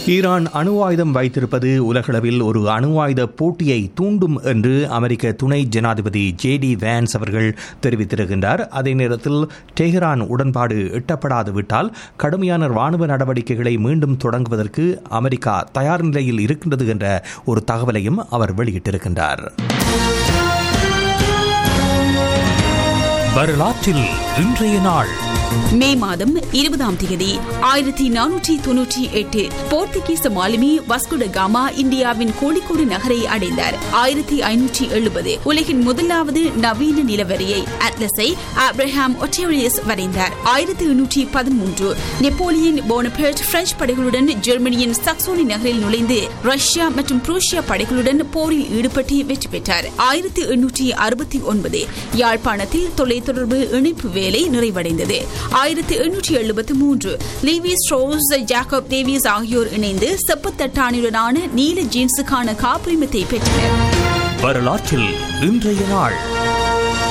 Iran அணு ஆயுதம் வைத்திருப்பது உலகளவில் ஒரு அணு ஆயுத போட்டியை தூண்டும் என்று அமெரிக்க துணை ஜனாதிபதி ஜே டி வேன்ஸ் அவர்கள் தெரிவித்திருக்கின்றார் அதே நேரத்தில் டெஹ்ரான் உடன்பாடு எட்டப்படாது விட்டால் கடுமையான ராணுவ நடவடிக்கைகளை மீண்டும் தொடங்குவதற்கு அமெரிக்கா தயார் நிலையில் இருக்கின்றது என்ற ஒரு தகவலையும் அவர் வெளியிட்டிருக்கின்றார் வரலாற்றில் இன்றைய நாள் மே மாதம் இருபதாம் தேதி ஆயிரத்தி நானூற்றி தொன்னூற்றி எட்டு போர்த்துகீச மாலுமி வஸ்குட காமா இந்தியாவின் கோழிக்கோடு நகரை அடைந்தார் ஆயிரத்தி ஐநூற்றி எழுபது உலகின் முதலாவது நவீன நிலவரியை அட்லஸை ஆப்ரஹாம் ஒட்டேரியஸ் வரைந்தார் ஆயிரத்தி எண்ணூற்றி பதிமூன்று நெப்போலியன் போனபெர்ட் பிரெஞ்சு படைகளுடன் ஜெர்மனியின் சக்சோனி நகரில் நுழைந்து ரஷ்யா மற்றும் புரூசியா படைகளுடன் போரில் ஈடுபட்டு வெற்றி பெற்றார் ஆயிரத்தி எண்ணூற்றி அறுபத்தி ஒன்பது யாழ்ப்பாணத்தில் தொலைத்தொடர்பு இணைப்பு வேலை நிறைவடைந்தது ஆயிரத்தி எண்ணூற்றி எழுபத்தி மூன்று லீவிஸ் ரோஸ் ஜாக்கப் டேவிஸ் ஆகியோர் இணைந்து செப்பத்தட்டானுடனான நீல ஜீன்ஸுக்கான காப்புரிமத்தை பெற்றனர் வரலாற்றில் இன்றைய நாள்